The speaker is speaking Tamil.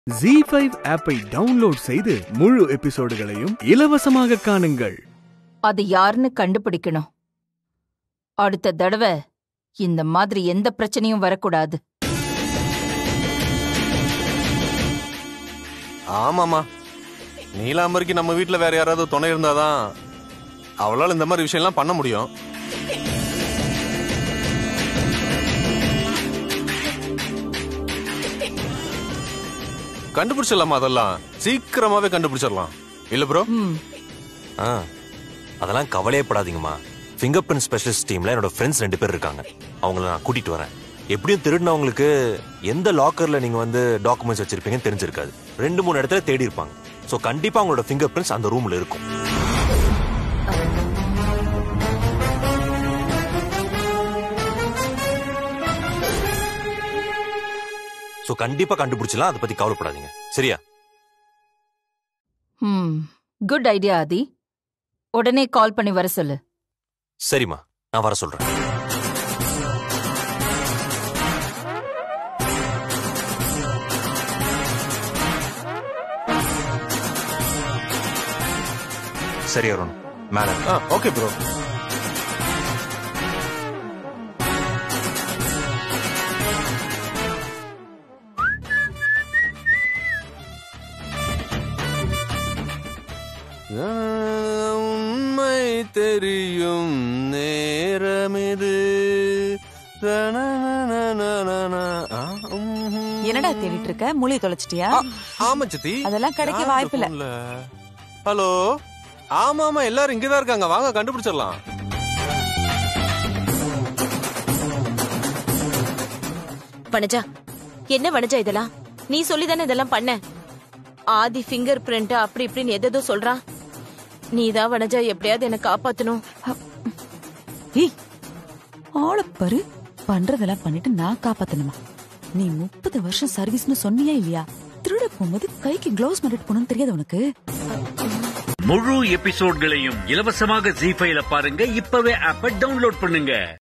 ஜி ஃபைவ் ஆப்பை டவுன்லோட் செய்து முழு எபிசோடுகளையும் இலவசமாக காணுங்கள் அது யாருன்னு கண்டுபிடிக்கணும் அடுத்த தடவை இந்த மாதிரி எந்த பிரச்சனையும் வரக்கூடாது ஆமாமா நீலாம்பரிக்கு நம்ம வீட்ல வேற யாராவது துணை இருந்தாதான் அவளால இந்த மாதிரி விஷயம்லாம் பண்ண முடியும் கண்டுபிடிச்சிடலாமா அதெல்லாம் சீக்கிரமாவே கண்டுபிடிச்சிடலாம் இல்ல ப்ரோ ம் ஆ அதெல்லாம் கவலையே படாதீங்கம்மா ஃபிங்கர் பிரிண்ட் ஸ்பெஷலிஸ்ட் டீம்ல என்னோட ஃப்ரெண்ட்ஸ் ரெண்டு பேர் இருக்காங்க அவங்கள நான் கூட்டிட்டு வரேன் எப்படியும் திருடினவங்களுக்கு எந்த லாக்கர்ல நீங்க வந்து டாக்குமெண்ட்ஸ் வச்சிருப்பீங்கன்னு தெரிஞ்சிருக்காது ரெண்டு மூணு இடத்துல தேடி இருப்பாங்க ஸோ கண்டிப்பா அவங்களோட ஃபிங்கர் பிரிண்ட்ஸ் அந்த ரூம்ல இருக்கும் ஸோ கண்டிப்பா கண்டுபிடிச்சலாம் அதை பத்தி கவலைப்படாதீங்க சரியா ம் குட் ஐடியா ஆதி உடனே கால் பண்ணி வர சொல்லு சரிம்மா நான் வர சொல்றேன் சரி அருண் மேல ஆ ஓகே ப்ரோ உண்மை தெரியும் நேரமிது ரணனனனனன. ஆ, ம்ஹும். என்னடா தேடிட்டு இருக்க மூளையை தொலைச்சிட்டியா ஆ, ஆமா சித்தி அதெல்லாம் கிடைக்க யார் வாய்ப்பில்ல. இந்த phoneல? ஹலோ ஆமா ஆமா எல்லாரும் இங்கதான் இருக்காங்க வாங்க கண்டுபிடிச்சிடலாம் வனஜா என்ன வனஜா இதெல்லாம் நீ சொல்லிதானே இதெல்லாம் பண்ண ஆதி ஃபிங்கர் பிரிண்ட் அப்படி இப்படின்னு எதோ சொல்றான் நீதான் வனஜா எப்படியாவது என்ன காப்பாத்தணும் ஏய் ஆளை பாரு பண்றதெல்லாம் பண்ணிட்டு நான் காப்பாத்தணுமா நீ முப்பது வருஷம் சர்வீஸ்னு சொன்னியா இல்லையா திருட போகும்போது கைக்கு க்ளவுஸ் மாட்டிட்டு போகணும்னு தெரியாது உனக்கு முழு எபிசோட்களையும் இலவசமாக ஜி ஃபைல பாருங்க இப்பவே ஆப்ப டவுன்லோட் பண்ணுங்க